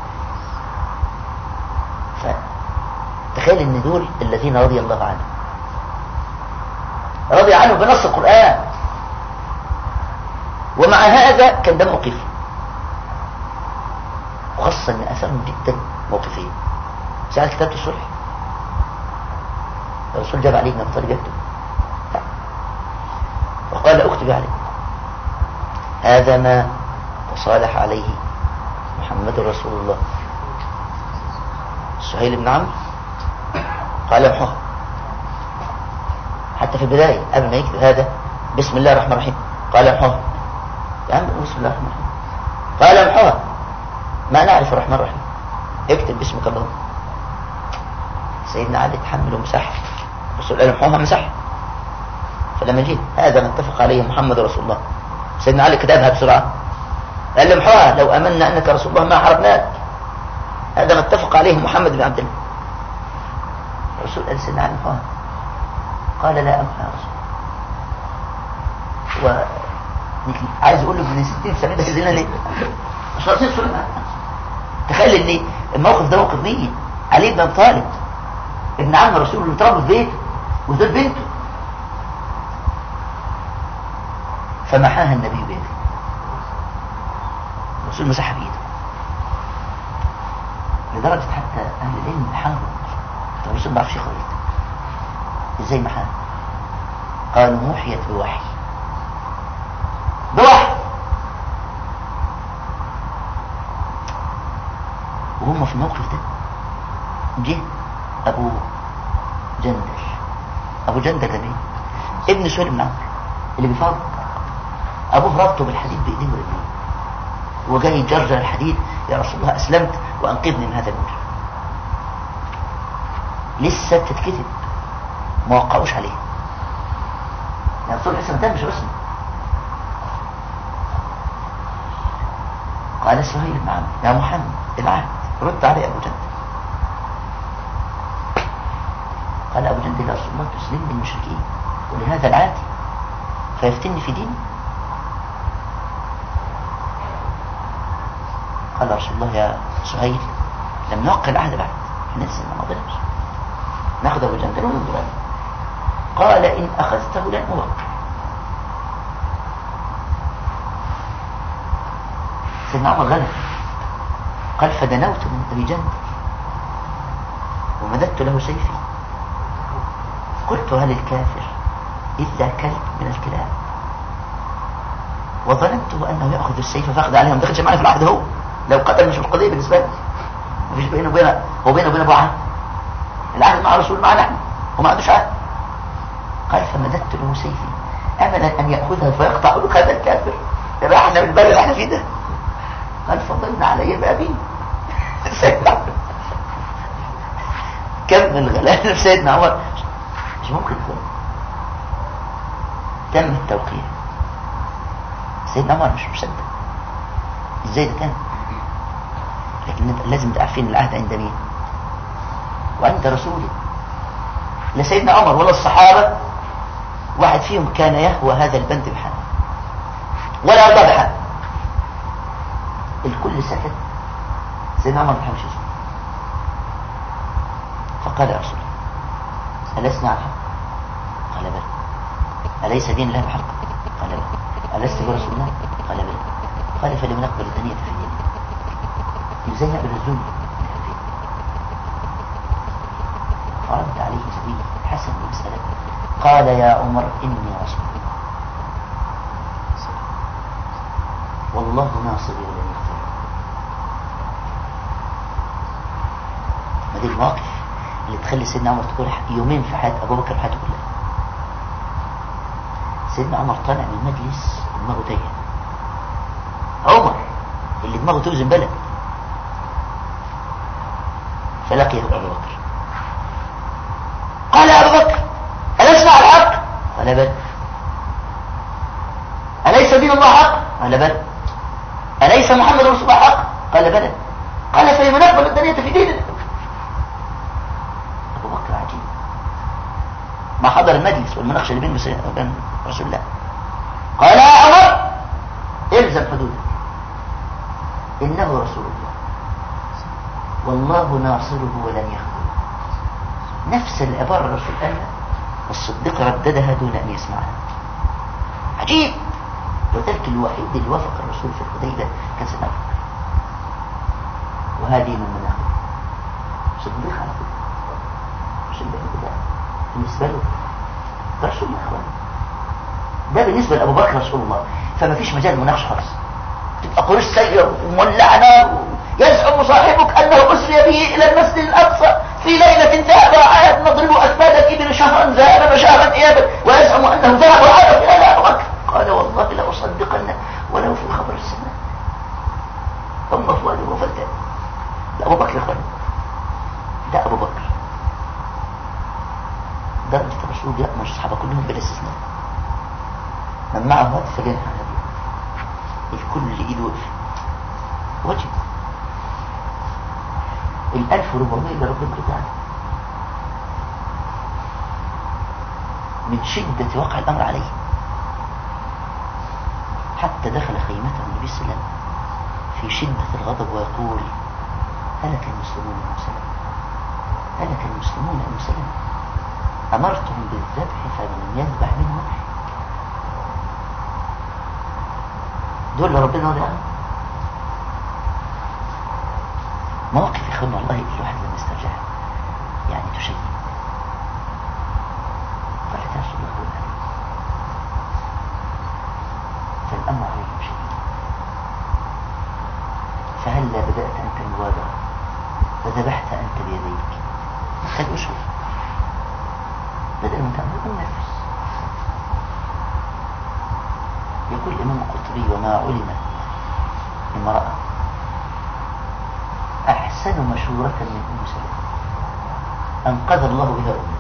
فتخيل ان دول الذين رضي الله عنهم رضي عنه بنص القرآن ومع هذا كان ده موقف وخاصة ان اثرهم جدا موقفين ساعة كتابة الصلح الرسول جاب عليه بن ابي طالب يكتب وقال اكتب عليه هذا ما تصالح عليه محمد رسول الله سهيل بن عمرو قال امحوها حتى في البداية قبل ما يكتب هذا بسم الله الرحمن الرحيم قال امحوها يا عم بسم الله الرحمن الرحيم قال امحوها ما نعرف الرحمن الرحيم اكتب باسمك اللهم سيدنا علي تحمل ومسح الرسول قال امحوها مسح فلما جيت هذا ما اتفق عليه محمد رسول الله سيدنا علي كتبها بسرعة قال امحوها لو امنا انك رسول الله ما حرمناك هذا ما اتفق عليه محمد بن عبد الله الرسول قال سيدنا علي امحوها قال لا امحى يا رسول و عايز اقول له ابن 60 سنه ده كده ليه مش راسين سنه تخيل ان الموقف ده موقف مين علي بن ابي طالب ابن عم الرسول اللي اتربى في بيته ودول بنته فمحاها النبي بيده الرسول مسحها بايده لدرجة حتى أهل العلم حاروا الرسول ما عرفش يخرج ازاي محاها قالوا موحيت بوحي بوحي وهم في الموقف ده جه ابو جندل ابو جندل ده مين ابن سهيل بن عمرو اللي بيفرق ابوه ربطه بالحديد بايديه ورجليه وجاي يجرجر الحديد يا رسول الله اسلمت وانقذني من هذا المجرم لسه بتتكتب ما وقعوش عليه يا رسول الله لسه ما تمش رسمه قال سهيل بن عمرو يا محمد العهد رد علي ابو جندل قال ابو جندل يا رسول الله تسلمني المشركين ولهذا العادي فيفتني في ديني قال رسول الله يا سهيل لم نوقع العهد بعد احنا لسه ما مضيناش ناخذ ابو جندل وننظر عليه قال ان اخذته لن اوقع سيدنا عمر غلب قال فدنوت من ابي جندل ومددت له سيفي قلت هل الكافر إلا كلب من الكلاب وظننته أنه يأخذ السيف فأخذ عليهم دخلش معي في العهد هو لو قتل مش القضية بالنسبة لي مفيش بينه وبين هو بينه وبين أبو عهد العهد مع الرسول معنا نحن هو ما عندوش عهد قال فمددت له سيفي أملا أن يأخذها فيقطع عنق هذا الكافر يبقى احنا من البلد احنا فيه ده قال فضلنا علي بأبي سيدنا كم من غلال في سيدنا عمر مش ممكن يكون تم التوقيع سيدنا عمر مش مصدق ازاي ده كان لكن نبقى لازم نبقى عارفين العهد عند مين وعند رسوله لا سيدنا عمر ولا الصحابة واحد فيهم كان يهوى هذا البند بحال ولا أرضى بحال الكل سكت سيدنا عمر ما يسكت فقال يا رسول الله ألسنا على الحق قال بلى أليس دين الله الحق قال بلى ألست برسول الله قال بلى قال فلم نقبل الدنيا في دينه ازاي نقبل الذل فرد عليه النبي حسن المسألة قال يا عمر إني رسول والله ناصري ولن يغفر ما دي المواقف اللي تخلي سيدنا عمر تقول يومين في حياة أبو بكر حياته كلها سيدنا عمر طالع من المجلس دماغه تايه عمر اللي دماغه توزن بلد فلقيه أبو بكر قال يا أبو بكر ألسنا على الحق قال بل أليس دين الله حق قال بل أليس محمد رسول الله حق قال بلى قال فلم نقبل الدنيا في ديننا أبو بكر عجيب ما حضر المجلس والمناقشة اللي بينه وبين رسول الله قال يا عمر الزم حدودك إنه رسول الله والله ناصره ولن يخذله نفس العبارة الرسول قالها والصديق رددها دون أن يسمعها عجيب وذلك الوحيد اللي وافق الرسول في الحديبة كان سيدنا أبو بكر وهذه من مناقب صديق على فكرة مش اللي ده بالنسبة له ده رسول الله أخوان ده بالنسبة لأبو بكر رسول الله فما فيش مجال مناقشة خالص تبقى قريش سيئة ومولع نار يزعم صاحبك أنه أسري به إلى المسجد الأقصى في ليلة ذهب وعاد نضرب أكباد الإبل شهرا ذهبا وشهرا إيابا ويزعم أنه ذهب وعاد إلى أبو بكر قال والله لأصدقن ولو في خبر السماء أم فؤاد وفلتان ده أبو بكر إخوان ده أبو بكر درجة الرسول يأمر الصحابة كلهم بلا استثناء من معه هاتف فلينهى هذه الكل ايده وقف وجب الألف وربعمية اللي ربنا قلت من شدة وقع الأمر عليه حتى دخل خيمته النبي صلى الله عليه وسلم في شدة الغضب ويقول هلك المسلمون المسلمين هلك المسلمون المسلمين أمرتهم بالذبح فمن يذبح منهم دول اللي ربنا وضع مواقف يخلنا الله الواحد لما يسترجعها يعني تشيء قالت يا رسول الله فالأمر عليهم شيء فهلا بدأت أنت المبادرة وذبحت أنت بيديك خل أشهر بدأ من تعمل نفس يقول الإمام القطري وما علمت امرأة أحسن مشورة من أم سلمة أنقذ الله بها أمه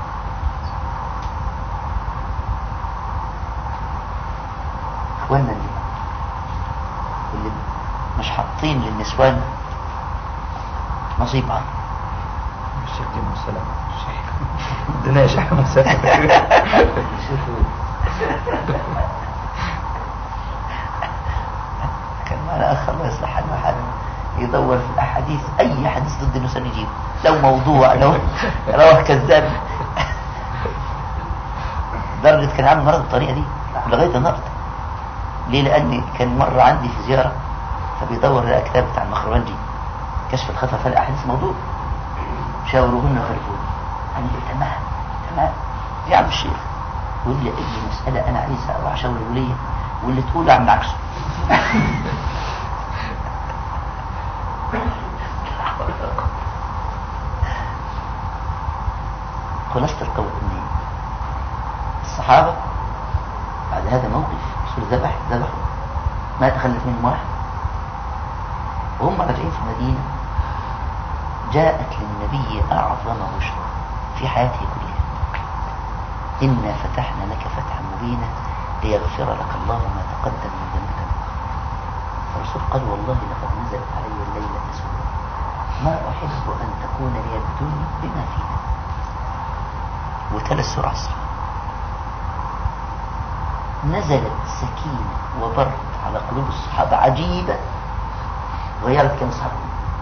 إخواننا اللي, اللي مش حاطين للنسوان نصيب عنه الشيخ دي مسلمة الدنيا شيخ مسلمة كان معنا أخ الله يصلح حاله حاله يدور في الأحاديث أي حديث ضد النسوان يجيبه لو موضوع لو رواه كذاب درجة كان عامل مرض بالطريقة دي لغاية النهارده ليه لأن كان مرة عندي في زيارة فبيدور لقى كتاب بتاع المخرونجي كشف الخطأ فالأحاديث موضوع شاوروهن وخلفوني قال لي تمام تمام يا عم الشيخ يقول لي اي مسألة انا عايزها اروح اشاور الولية واللي تقول اعمل عكسه خلاصة القول ان الصحابة بعد هذا الموقف رسول ذبح ذبحوا ما تخلف منهم واحد وهم راجعين في المدينة جاءت للنبي أعظم بشرى في حياته كلها إنا فتحنا لك فتحا مبينا ليغفر لك الله ما تقدم من ذنبك والله لقد نزلت علي الليلة سورة ما أحب أن تكون لي الدنيا بما فيها وتلا السورة الصحيح نزلت سكينة وبرد على قلوب الصحابة عجيبة غيرت كم صحابة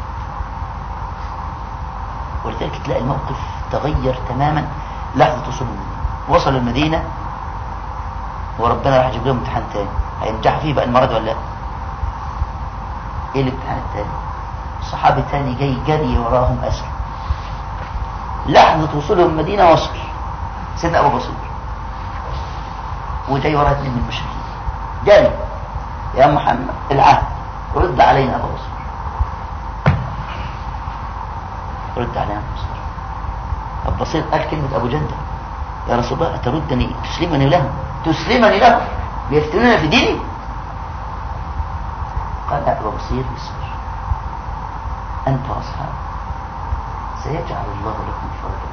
ولذلك تلاقي الموقف تغير تماما لحظة وصول المدينة وصل المدينة وربنا راح يجيب لهم امتحان تاني هينجحوا فيه بقى المرض ولا لا ايه الامتحان التاني صحابي تاني جاي جري وراهم اسر لحظة وصولهم المدينة وصل سيدنا ابو بصير وجاي وراه اثنين من المشركين جري يا محمد العهد رد علينا ابو بصير رد علينا ابو بصير ابو بصير قال كلمة ابو جندل يا رسول الله أتردني تسلمني لهم تسلمني لهم بيفتنون في ديني قال أبو بصير اصبر أنت وأصحاب سيجعل الله لكم فرجا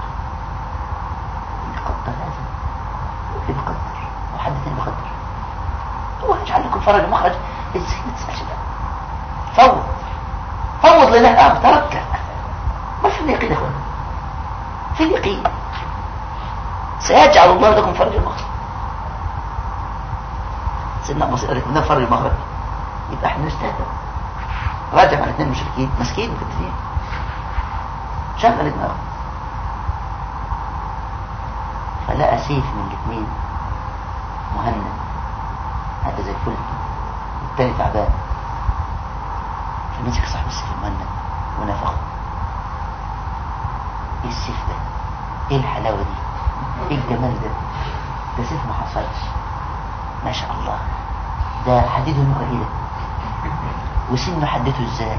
اللي قدر هذا اللي بقدر وحد ثاني بقدر هو يجعل لكم فرجا مخرج ازاي ما تسألش بقى فوض فوض لله الأمر تركه ما في اليقين يا اخوان في اليقين سيجعل الله لكم فرج المخرج سيدنا ابو بصير قال لنا فرج المخرج يبقى احنا نجتهد راجع على اثنين مشركين مسكين مكتفين شغل دماغه فلقى سيف من الاثنين مهند هذا زي الفل والتاني تعبان فمسك صاحب السيف المهند ونفخه ايه السيف ده ايه الحلاوه دي ايه الجمال ده ده سيف ما حصلش ما شاء الله ده حديده نوع ايه ده وسنه حدته ازاي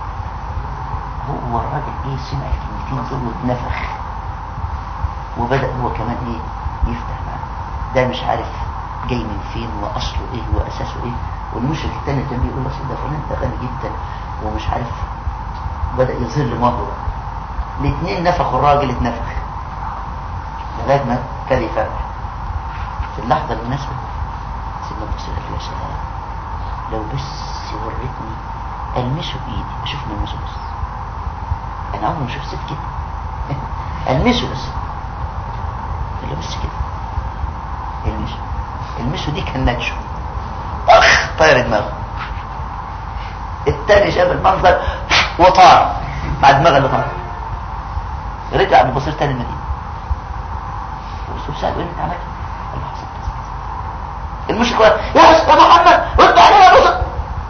هو الراجل ايه سمع الكلمتين دول واتنفخ وبدأ هو كمان ايه يفتح معاه ده مش عارف جاي من فين واصله ايه واساسه ايه والمشرك التاني كان بيقول له ده فلان ده غني جدا ومش عارف بدأ يظهر مهره الاثنين نفخوا الراجل اتنفخ لغايه ما ابتدى يفتح في اللحظه المناسبه سيدنا بصير قال له يا سلام لو بس وريتني المسه بايدي اشوف ملمسه بس انا عمري ما شفت ست كده المسه بس قال له بس كده المسه المسه دي كان ناتشو اخ طاير دماغه التاني شاف المنظر وطار مع دماغه اللي طار رجع ابو بصير تاني المدينه الرسول سأله ايه اللي عملت قال له حصل المشرك يا يا محمد رد علينا يا بصر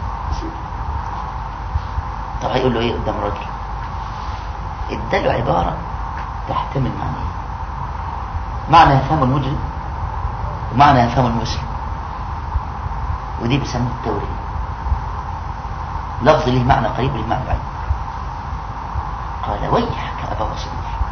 طب هيقول له ايه قدام راجل اداله عبارة تحتمل معنى معنى يفهم المجرم ومعنى يفهم المسلم ودي بيسموه التوري لفظ له معنى قريب له معنى بعيد قال ويحك أبا بصير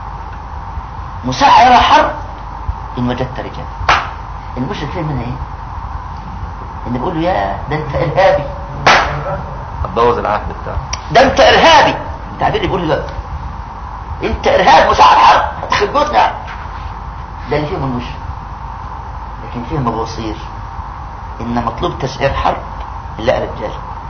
مسعر حرب إن وجدت رجال المشرك فهم منها إيه إن بيقول له يا ده أنت إرهابي هتبوظ العهد بتاعه ده أنت إرهابي التعبير اللي بيقول له ده أنت إرهاب مسعر حرب هتخرب بيوتنا ده اللي فيهم المشرك لكن فيهم أبو بصير إن مطلوب تسعير حرب لا رجال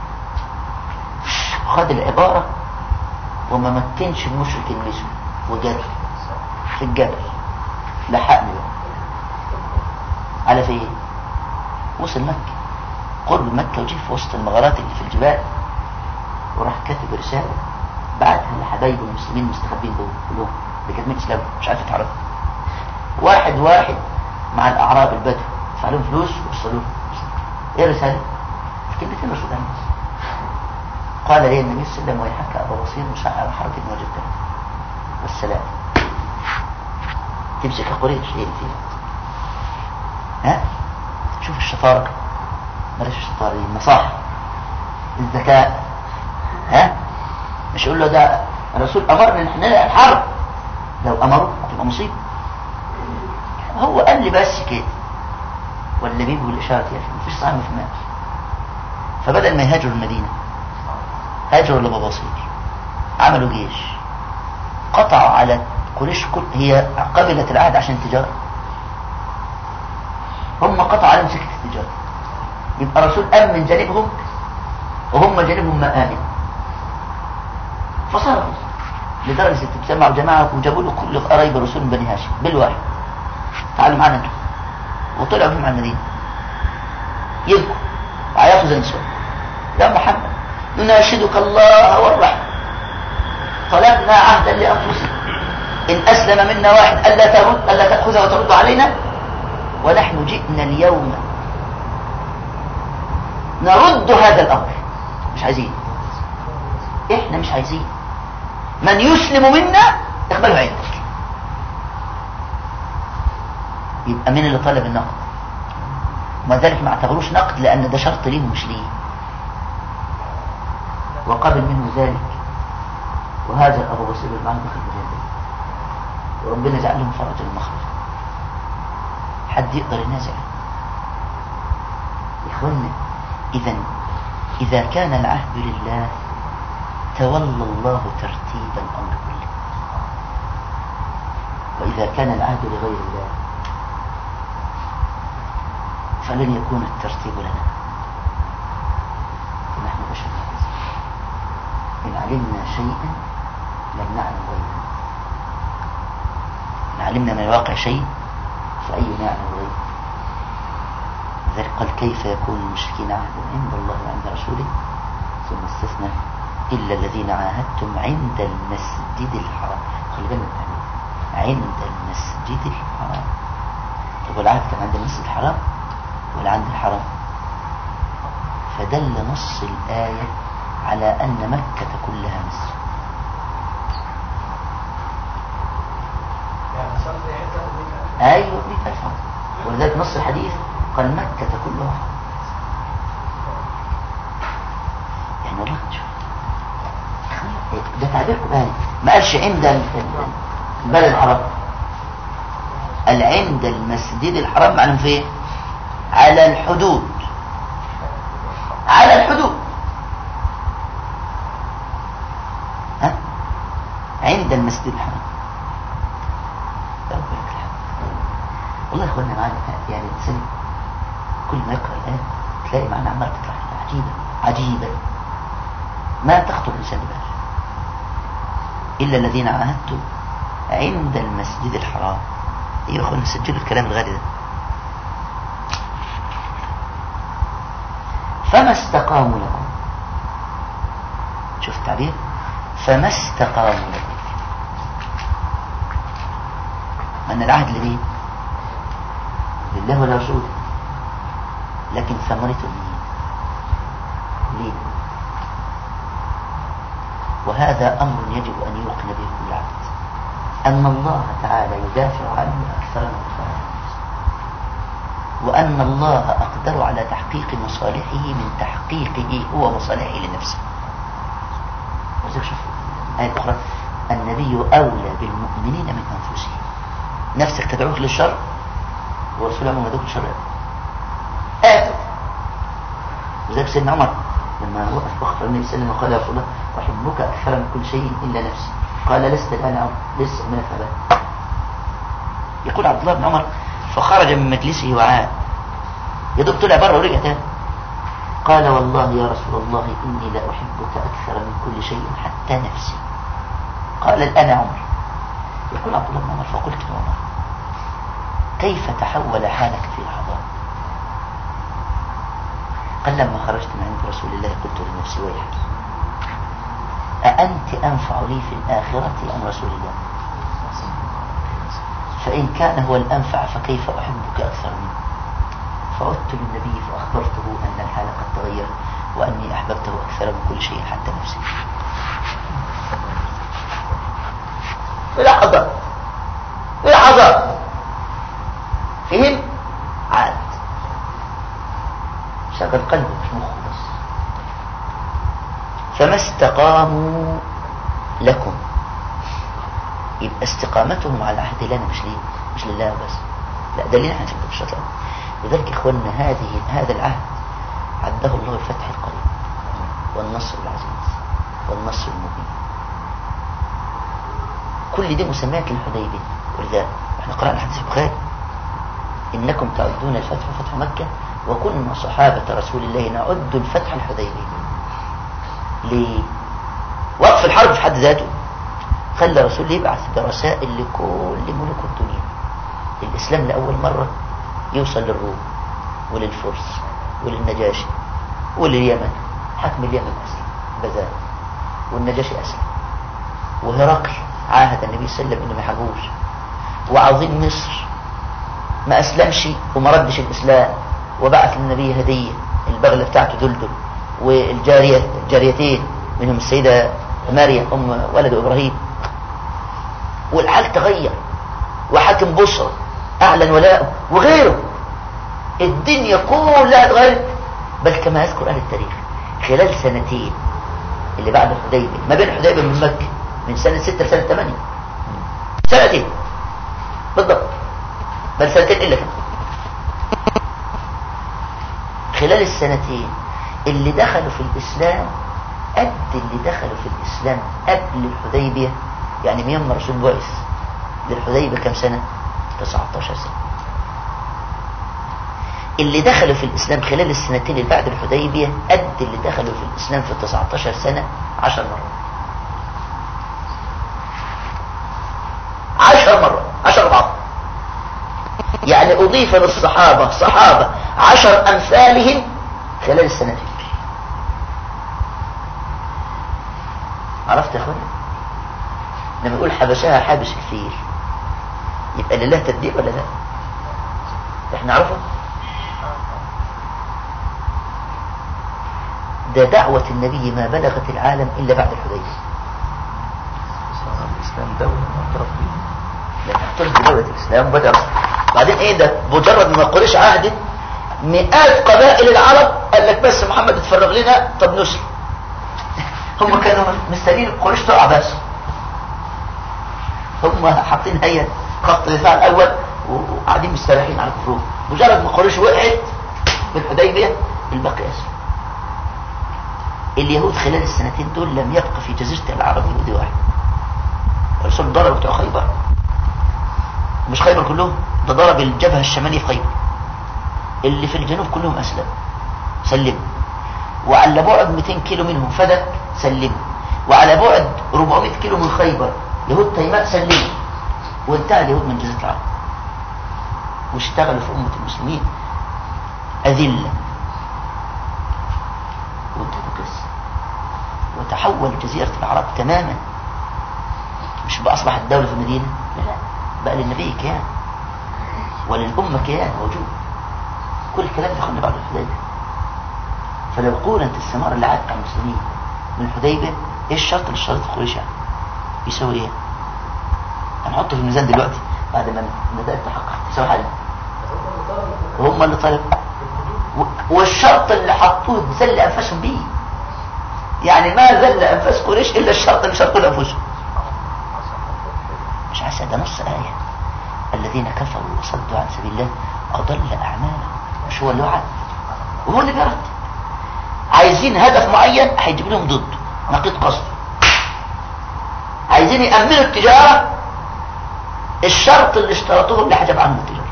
خد العبارة وما مكنش المشرك يلمسه وجري في الجبل لحقني بقى على فين وصل مكة قرب مكة وجه في وسط المغارات اللي في الجبال وراح كاتب رسالة بعتها لحبايبه المسلمين المستخبين جوه كلهم اللي كاتبين اسلام مش عارف يتحركوا واحد واحد مع الاعراب البدو دفع لهم فلوس ووصلوه ايه الرسالة؟ كلمتين رسول الله قال لي النبي صلى الله عليه وسلم ويحك ابو بصير مشعر حرب وجدت والسلام تمسك قريش ايه اللي فيها ها شوف الشطارة بلاش الشطارة دي النصاحة الذكاء ها مش يقول له ده الرسول امرنا ان احنا نلعب الحرب لو امره هتبقى مصيبة هو قال لي بس كده واللبيب والاشارة يا اخي مفيش صعب في المال فبدل ما يهاجروا المدينة هاجروا لبابا بصير عملوا جيش قطعوا على قريش كل هي قبلت العهد عشان التجارة هم قطعوا عليهم سكة التجارة يبقى الرسول أمن جانبهم وهم جانبهم مآمن فصاروا لدرجة اجتمعوا جماعة وجابوا له كل قرايب رسول بني هاشم بالواحد تعالوا معنا انتوا وطلعوا بهم على المدينة يبكوا وعياطوا زي النسوان يا محمد نناشدك الله والرحمة طلبنا عهدا لأنفسنا إن أسلم منا واحد ألا ترد ألا تأخذه وترد علينا ونحن جئنا اليوم نرد هذا الأمر مش عايزين إحنا مش عايزين من يسلم منا اقبله عندك يبقى مين اللي طلب النقد وما ذلك ما اعتبروش نقد لأن ده شرط ليه مش ليه وقبل منه ذلك وهاجر أبو بصير المعنى دخل الجنة وربنا جعل لهم فرجا ومخرجا حد يقدر ينازع يا إخوانا إذا إذا كان العهد لله تولى الله ترتيب الأمر كله وإذا كان العهد لغير الله فلن يكون الترتيب لنا ونحن بشر إن علمنا شيئا لم نعلم غيره إن علمنا من الواقع شيء فأي نعلم غيره لذلك قال كيف يكون المشركين عهدا عند الله وعند رسوله ثم استثنى إلا الذين عاهدتم عند المسجد الحرام خلي بالنا من عند المسجد الحرام طب والعهد كان عند المسجد الحرام ولا عند الحرام فدل نص الآية على أن مكة كلها مسجد أيوة مئة ألف ولذلك نص الحديث قال مكة كلها حرام يعني والله شوف ده تعبيركم يعني ما قالش عند البلد الحرام قال عند المسجد الحرام معنى فين على الحدود على الحدود ها عند المسجد الحرام والله يا اخوانا معانا يعني الانسان كل ما يقرا الان تلاقي معنا عمال تطلع عجيبه عجيبه ما تخطر الانسان ببال الا الذين عاهدتم عند المسجد الحرام ايوه يا اخوانا سجلوا الكلام الغالي ده فما استقاموا لكم شوف التعبير فما استقاموا لكم أن العهد لمين لله ولرسوله لكن ثمرته مين ليه وهذا أمر يجب أن يوقن به كل عبد أن الله تعالى يدافع عنه أكثر من دفاع وأن الله أقدر على تحقيق مصالحه من تحقيقه هو مصالحه لنفسه وزيك شوف آية أخرى النبي أولى بالمؤمنين من أنفسهم نفسك تدعوك للشر ورسول الله مدعوك للشر آتت وذلك سيدنا عمر لما وقف بخطر النبي صلى الله عليه وسلم وقال يا رسول الله أحبك أكثر من كل شيء إلا نفسي قال لست الآن عمر لسه من الثبات يقول عبد الله بن عمر فخرج من مجلسه وعاد يدوب طلع بره ورجع تاني قال والله يا رسول الله إني لا أحبك أكثر من كل شيء حتى نفسي قال الآن عمر يقول عبد الله بن عمر فقلت لعمر كيف تحول حالك في لحظات قال لما خرجت من عند رسول الله قلت لنفسي ويحك أأنت أنفع لي في الآخرة أم رسول الله فإن كان هو الأنفع فكيف أحبك أكثر منه فعدت للنبي فأخبرته أن الحال قد تغير وأني أحببته أكثر من كل شيء حتى نفسي لحظة لحظة فهم عاد شغل قلبه مش مخه بس فما استقاموا لكم يبقى استقامتهم على العهد لنا مش ليه مش لله بس لا ده لينا احنا في الشرط لذلك اخواننا هذه هذا العهد عده الله الفتح القريب والنصر العزيز والنصر المبين كل دي مسميات للحديبيه ولذلك احنا قرانا حديث البخاري انكم تعدون الفتح فتح مكه وكنا صحابه رسول الله نعد الفتح الحديبيه ليه وقف الحرب في حد ذاته خلى الرسول يبعث برسائل لكل ملوك الدنيا الإسلام لأول مرة يوصل للروم وللفرس وللنجاشي ولليمن حكم اليمن أسلم بذات والنجاشي أسلم وهرقل عاهد النبي صلى الله عليه وسلم انه ما يحاربوش وعظيم مصر ما اسلمش وما ردش الاسلام وبعث للنبي هديه البغله بتاعته دلدل والجاريه الجاريتين منهم السيده مريم ام ولد ابراهيم والحال تغير وحاكم بصرة اعلن ولاءه وغيره الدنيا كلها اتغيرت بل كما يذكر اهل التاريخ خلال سنتين اللي بعد الحديبيه ما بين الحديبيه من مكه من سنة ستة لسنة ثمانية سنتين بالضبط بل سنتين إلا كم خلال السنتين اللي دخلوا في الإسلام قد اللي دخلوا في الإسلام قبل الحديبية يعني من يوم رسول بعث للحديبية كم سنة 19 سنة اللي دخلوا في الإسلام خلال السنتين اللي بعد الحديبية قد اللي دخلوا في الإسلام في 19 سنة 10 مرات عشر مرات عشر بعض يعني أضيف للصحابة صحابة عشر أمثالهم خلال السنتين عرفت يا أخواني لما يقول حبسها حابس الفيل يبقى لله تدبير ولا لا احنا عرفه ده دعوة النبي ما بلغت العالم إلا بعد الحديبية الإسلام دولة معترف بها لأن اعترف بدولة الإسلام وبدأ بعدين إيه ده مجرد ما قريش عهدت مئات قبائل العرب قال لك بس محمد اتفرغ لنا طب نسلم هم كانوا مستنيين قريش تقع بس هم حاطين هيئة خط الدفاع الأول وقاعدين مستريحين على كفرهم مجرد ما قريش وقعت في الحديبية الباقي أسلم اليهود خلال السنتين دول لم يبقى في جزيرة العرب يهودي واحد الرسول ضرب بتوع خيبر مش خيبر كلهم ده ضرب الجبهة الشمالية في خيبر اللي في الجنوب كلهم أسلموا سلموا وعلى بعد 200 كيلو منهم فدك سلموا وعلى بعد 400 كيلو من خيبر يهود تيماء سلموا وانتهى اليهود من جزيرة العرب واشتغلوا في أمة المسلمين أذلة وانتهى القصة وتحول جزيرة العرب تماما مش بقى أصبحت الدولة في المدينة لا لا بقى للنبي كيان وللأمة كيان موجود كل الكلام ده خلنا بعد الحديبية فلو قولنت الثمار اللي عادت على المسلمين من الحديبية ايه الشرط اللي اشترطه قريش يعني يساوي ايه هنحطه في الميزان دلوقتي بعد ما بدأت تحقق يساوي حاجة وهم اللي طلبوا والشرط اللي حطوه ذل انفسهم بيه يعني ما ذل انفاس قريش الا الشرط اللي شرطوا لانفسهم مش عسى ده نص آية الذين كفروا وصدوا عن سبيل الله أضل أعمالهم مش هو اللي وعد وهو اللي بيرد عايزين هدف معين هيجيب لهم ضده نقيض قصد عايزين يأمنوا التجارة الشرط اللي اشترطوه اللي حجب عنهم التجارة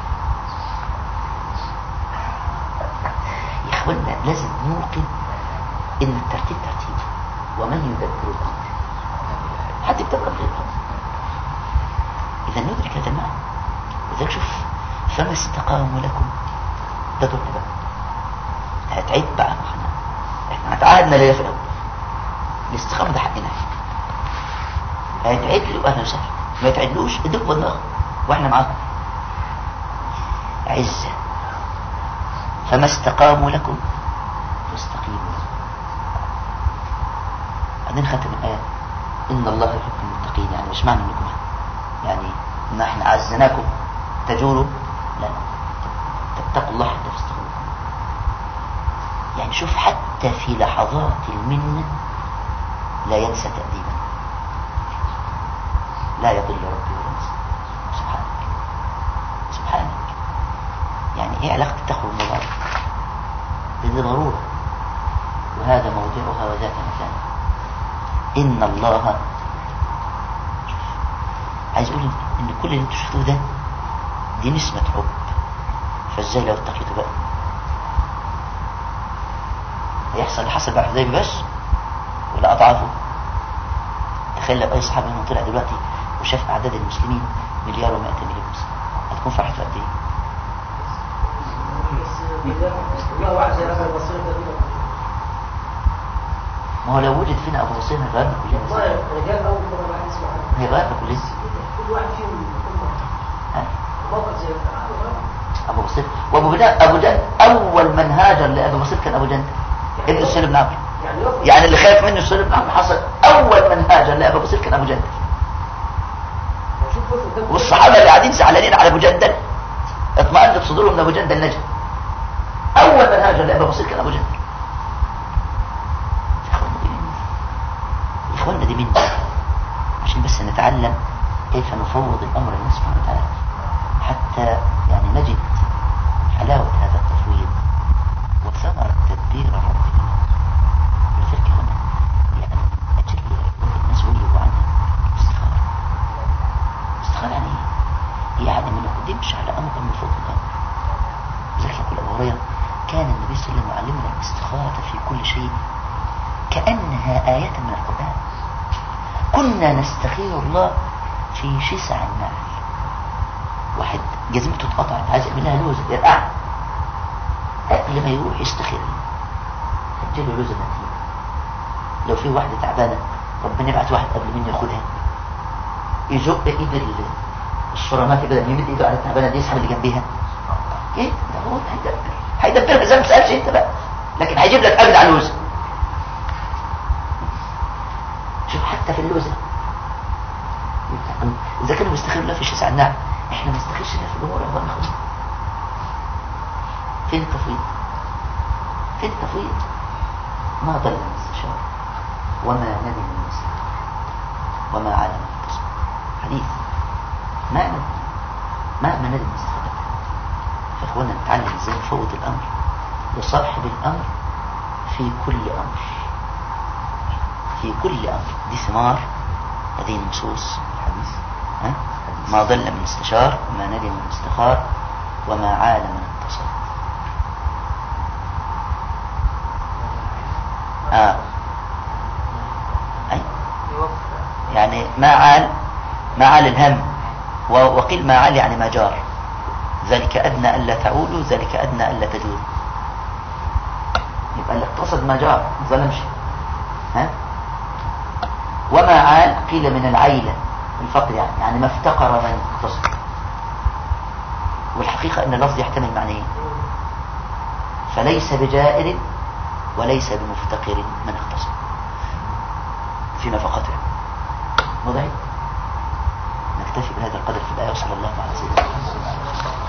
يا اخوانا لازم نوقن ان الترتيب ترتيب ومن يدبر الامر حد يكتب امر الامر اذا ندرك هذا المعنى لذلك شوف فما استقاموا لكم ده دور بقى هتعيد بقى احنا احنا اتعهدنا ليه في الاول الاستقامه ده حقنا هيتعد له اهلا وسهلا ما يتعدلوش ادوك بالنار واحنا معاكم عزه فما استقاموا لكم فاستقيموا لكم بعدين ختم الآية إن الله يحب المتقين يعني مش معنى انكم يعني ان احنا عزناكم تجوروا لا لا تتقوا الله حتى تستقيموا يعني شوف حتى في لحظات المنة لا ينسى تأديبا لا يضل ربي ولا ينسى سبحانك سبحانك يعني ايه علاقة التقوى بالمبارك دي ضرورة وهذا موضعها وذاك مكانها إن الله عايز أقول إن كل اللي انتوا شفتوه ده دي نسمة حب فازاي لو اتقيتوا بقى هيحصل اللي حصل بعد ذلك بس ولا أضعافه تخيل لو أي صحابي منهم طلع دلوقتي وشاف أعداد المسلمين مليار و100 مليون مسلم هتكون فرحته قد إيه؟ الله عز وجل البصير ده ما هو لو وجد فينا أبو بصير هيغيرنا والله كلنا الرجال اول مره الواحد يسمع عنه هيغيرنا كلنا كل واحد فيهم يكون ها؟ موقف زي ده أبو بصير وأبو جندل أبو جندل أول من هاجر لأبو بصير كان أبو جندل ابن السلم بن عمرو يعني يفرق يعني اللي خاف منه السلم بن عمرو حصل أول من هاجر لأبو بصير كان أبو جندل شوف يفرق كم والصحابة اللي قاعدين زعلانين على أبو جندل اطمأنت صدورهم ان أبو جندل نجا أول من هاجر لأبو بصير كان أبو جندل يا إخوانا دي منا عشان بس نتعلم كيف نفوض الأمر لله سبحانه وتعالى حتى يعني نجد حلاوة هذا التفويض وثمرة تدبير الرب لنا ولذلك هنا يعني أجل الناس ويجوا عنها استخارة استخارة يعني ايه؟ يعني ما نقدمش على أمر من فوق الأمر لذلك يقول أبو هريرة كان النبي صلى الله عليه وسلم يعلمنا الاستخارة في كل شيء كأنها آية من القرآن كنا نستخير الله في شسع النعل واحد جزمته اتقطعت عايز يعمل لها لوزة يرقعها قبل ما يروح يستخير اديله لوزة متينة لو في واحدة تعبانة ربنا يبعت واحد قبل مني ياخدها يزق ايد ال- الصرامات بدل ما يمد ايده على التعبانة دي يسحب اللي جنبيها ايه ده هو هيدبر هيدبرها زي ما تسألش انت بقى لكن هيجيب لك اجدع لوزة شوف حتى في اللوزة إذا كانوا بيستخيروا الله في شسع النعم إحنا ما نستخيرش الله في الأمور أفضل ناخدها فين التفويض فين التفويض ما ضل المستشار وما ندم المستشار وما علم المتصل حديث ما ندم ما ما ندم المستشار فإخوانا نتعلم إزاي نفوض الأمر لصاحب الأمر في كل أمر في كل أمر دي ثمار هذه النصوص الحديث ها؟ ما ضل من استشار وما ندم من استخار وما عال من انتصر آه. أي يعني ما عال ما عال الهم و- وقيل ما عال يعني ما جار ذلك أدنى ألا تعولوا ذلك أدنى ألا تجولوا يبقى اللي اقتصد ما جار ما ظلمش ها وما عال قيل من العيلة الفقر يعني يعني ما افتقر من اقتصد والحقيقة ان اللفظ يحتمل معنيين فليس بجائر وليس بمفتقر من اقتصد في نفقته يعني واضح نكتفي بهذا القدر في الآية وصلى الله على سيدنا محمد